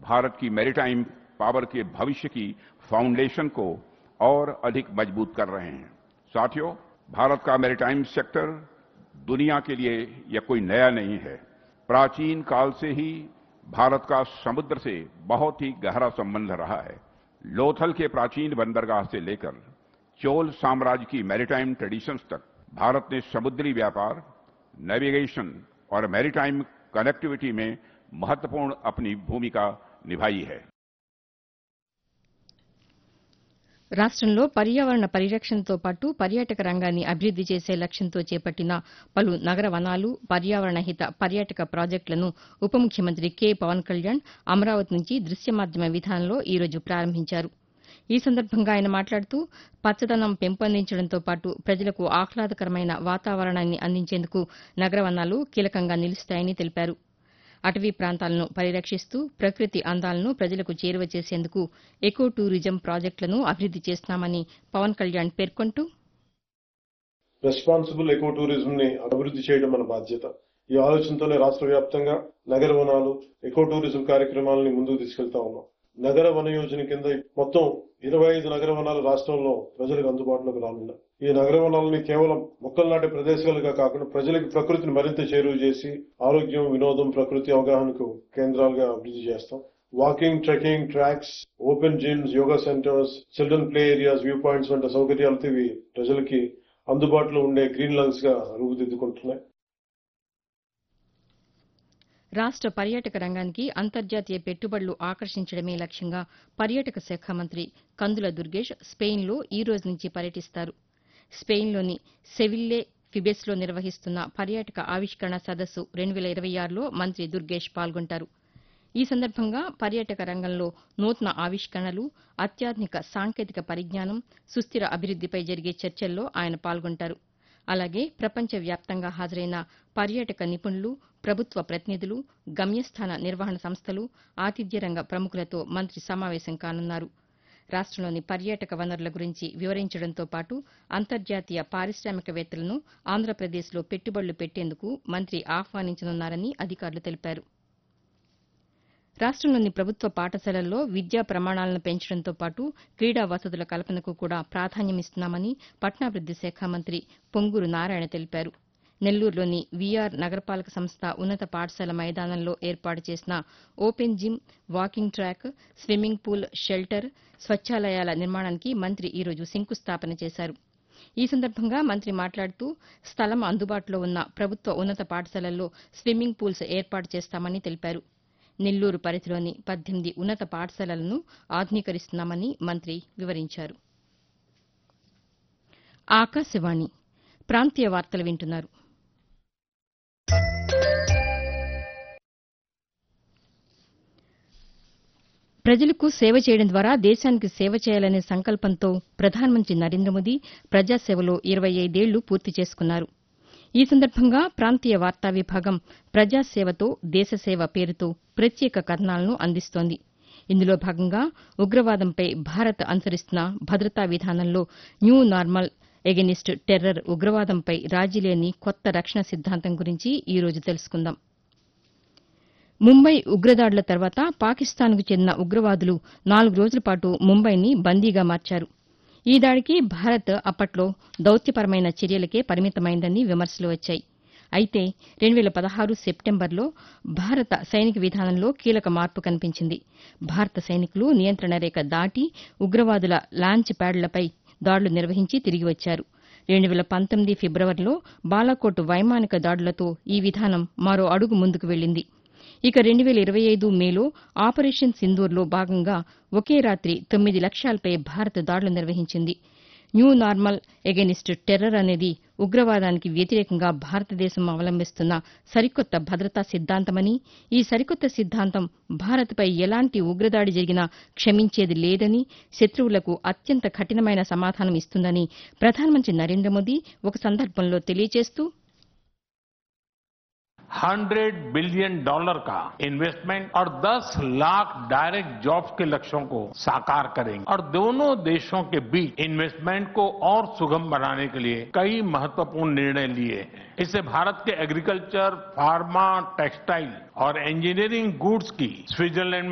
भारत की maritime power के भविष्य की फाउंडेशन को और अधिक मजबूत कर रहे हैं साथियों भारत का मैरीटाइम सेक्टर दुनिया के लिए यह कोई नया नहीं है प्राचीन काल से ही भारत का समुद्र से बहुत ही गहरा संबंध रहा है लोथल के प्राचीन बंदरगाह से लेकर चोल साम्राज्य की मैरीटाइम ट्रेडिशंस तक भारत ने समुद्री व्यापार नेविगेशन और मैरीटाइम कनेक्टिविटी में महत्वपूर्ण अपनी भूमिका निभाई है రాష్ట్రంలో పర్యావరణ పరిరక్షణతో పాటు పర్యాటక రంగాన్ని అభివృద్ది చేసే లక్ష్యంతో చేపట్టిన పలు నగర వనాలు పర్యావరణ హిత పర్యాటక ప్రాజెక్టులను ఉప ముఖ్యమంత్రి కె పవన్ కళ్యాణ్ అమరావతి నుంచి దృశ్య మాధ్యమ విధానంలో ఈ రోజు ప్రారంభించారు ఈ సందర్భంగా ఆయన మాట్లాడుతూ పచ్చదనం పెంపొందించడంతో పాటు ప్రజలకు ఆహ్లాదకరమైన వాతావరణాన్ని అందించేందుకు నగర వనాలు కీలకంగా నిలుస్తాయని తెలిపారు అటవీ ప్రాంతాలను పరిరక్షిస్తూ ప్రకృతి అందాలను ప్రజలకు చేరువ చేసేందుకు ఎకో టూరిజం ప్రాజెక్టులను అభివృద్ది చేస్తున్నామని పవన్ కళ్యాణ్ పేర్కొంటూ రెస్పాన్సిబుల్ ఎకో టూరిజం ని అభివృద్ధి చేయడం మన బాధ్యత ఈ ఆలోచనతోనే రాష్ట్ర వ్యాప్తంగా నగర వనాలు ఎకో టూరిజం కార్యక్రమాలని ముందుకు తీసుకెళ్తా ఉన్నాం నగర వన యోజన కింద మొత్తం ఇరవై ఐదు నగర వనాలు రాష్ట్రంలో ప్రజలకు అందుబాటులోకి రానున్నాయి ఈ నగర వనాలని కేవలం మొక్కలు నాటే ప్రదేశాలుగా కాకుండా ప్రజలకు ప్రకృతిని మరింత చేరువ చేసి ఆరోగ్యం వినోదం ప్రకృతి అవగాహనకు కేంద్రాలుగా అభివృద్ధి చేస్తాం walking trekking tracks open gyms yoga centres children play areas view points వంటి సౌకర్యాలతో ఇవి ప్రజలకి అందుబాటులో ఉండే గ్రీన్ లంగ్స్ గా రూపుదిద్దుకుంటున్నాయి రాష్ట పర్యాటక రంగానికి అంతర్జాతీయ పెట్టుబడులు ఆకర్షించడమే లక్ష్యంగా పర్యాటక శాఖ మంత్రి కందుల దుర్గేష్ స్పెయిన్లో ఈ రోజు నుంచి పర్యటిస్తారు స్పెయిన్లోని సెవిల్లే ఫిబెస్లో నిర్వహిస్తున్న పర్యాటక ఆవిష్కరణ సదస్సు రెండు వేల ఇరవై ఆరులో మంత్రి దుర్గేష్ పాల్గొంటారు ఈ సందర్భంగా పర్యాటక రంగంలో నూతన ఆవిష్కరణలు అత్యాధునిక సాంకేతిక పరిజ్ఞానం సుస్థిర అభివృద్దిపై జరిగే చర్చల్లో ఆయన పాల్గొంటారు అలాగే ప్రపంచ వ్యాప్తంగా హాజరైన పర్యాటక నిపుణులు ప్రభుత్వ ప్రతినిధులు గమ్యస్థాన నిర్వహణ సంస్థలు ఆతిథ్య రంగ ప్రముఖులతో మంత్రి సమావేశం కానున్నారు రాష్టంలోని పర్యాటక వనరుల గురించి వివరించడంతో పాటు అంతర్జాతీయ పారిశామికవేత్తలను ఆంధ్రప్రదేశ్లో పెట్టుబడులు పెట్టేందుకు మంత్రి ఆహ్వానించనున్నారని అధికారులు తెలిపారు రాష్టంలోని ప్రభుత్వ పాఠశాలల్లో విద్యా ప్రమాణాలను పెంచడంతో పాటు క్రీడా వసతుల కల్పనకు కూడా ప్రాధాన్యమిస్తున్నామని పట్టణాభివృద్ది శాఖ మంత్రి పొంగూరు నారాయణ తెలిపారు నెల్లూరులోని వీఆర్ నగరపాలక సంస్థ ఉన్నత పాఠశాల మైదానంలో ఏర్పాటు చేసిన open gym walking track swimming pool shelter స్వచ్ఛాలయాల నిర్మాణానికి మంత్రి ఈ రోజు శంకుస్థాపన చేశారు ఈ సందర్భంగా మంత్రి మాట్లాడుతూ స్థలం అందుబాటులో ఉన్న ప్రభుత్వ ఉన్నత పాఠశాలల్లో స్విమ్మింగ్ పూల్స్ ఏర్పాటు చేస్తామని తెలిపారు నెల్లూరు పరిధిలోని పద్దెనిమిది ఉన్నత పాఠశాలలను ఆధునీకరిస్తున్నామని మంత్రి వివరించారు ఆకాశవాణి ప్రాంతీయ వార్తలు వింటున్నారు ప్రజలకు సేవ చేయడం ద్వారా దేశానికి సేవ చేయాలనే సంకల్పంతో ప్రధానమంత్రి నరేంద్ర మోదీ ప్రజాసేవలో ఇరవై ఐదేళ్లు పూర్తి చేసుకున్నారు ఈ సందర్భంగా ప్రాంతీయ వార్తా విభాగం ప్రజాసేవతో దేశసేవ పేరుతో ప్రత్యేక కథనాలను అందిస్తోంది ఇందులో భాగంగా ఉగ్రవాదంపై భారత్ అనుసరిస్తున్న భద్రతా విధానంలో న్యూ నార్మల్ ఎగెనిస్ట్ టెర్రర్ ఉగ్రవాదంపై రాజీలేని కొత్త రక్షణ సిద్ధాంతం గురించి ఈ రోజు తెలుసుకుందాం ముంబై ఉగ్రదాడుల తర్వాత పాకిస్తాన్కు చెందిన ఉగ్రవాదులు నాలుగు రోజుల పాటు ముంబైని బందీగా మార్చారు ఈ దాడికి భారత్ అప్పట్లో దౌత్యపరమైన చర్యలకే పరిమితమైందని విమర్శలు వచ్చాయి అయితే రెండు వేల పదహారు సెప్టెంబర్లో భారత సైనిక విధానంలో కీలక మార్పు కనిపించింది భారత సైనికులు నియంత్రణ రేఖ దాటి ఉగ్రవాదుల లాంచ్ ప్యాడ్లపై దాడులు నిర్వహించి తిరిగి వచ్చారు రెండు వేల పంతొమ్మిది ఫిబ్రవరిలో బాలాకోట్ వైమానిక దాడులతో ఈ విధానం మరో అడుగు ముందుకు వెళ్లింది ఇక రెండు వేల ఇరవై ఐదు మేలో ఆపరేషన్ సింధూర్లో భాగంగా ఒకే రాత్రి తొమ్మిది లక్ష్యాలపై భారత్ దాడులు నిర్వహించింది న్యూ నార్మల్ ఎగెనిస్ట్ టెర్రర్ అనేది ఉగ్రవాదానికి వ్యతిరేకంగా భారతదేశం అవలంబిస్తున్న సరికొత్త భద్రతా సిద్ధాంతమని ఈ సరికొత్త సిద్ధాంతం భారత్పై ఎలాంటి ఉగ్రదాడి జరిగినా క్షమించేది లేదని శత్రువులకు అత్యంత కఠినమైన సమాధానం ఇస్తుందని ప్రధానమంత్రి నరేంద్ర మోదీ ఒక సందర్భంలో తెలియజేస్తూ हंड्रेड बिलियन डॉलर का इन्वेस्टमेंट और 10 लाख डायरेक्ट जॉब्स के लक्ष्यों को साकार करेंगे और दोनों देशों के बीच इन्वेस्टमेंट को और सुगम बनाने के लिए कई महत्वपूर्ण निर्णय लिए हैं इससे भारत के एग्रीकल्चर फार्मा टेक्सटाइल और इंजीनियरिंग गुड्स की स्विट्जरलैंड में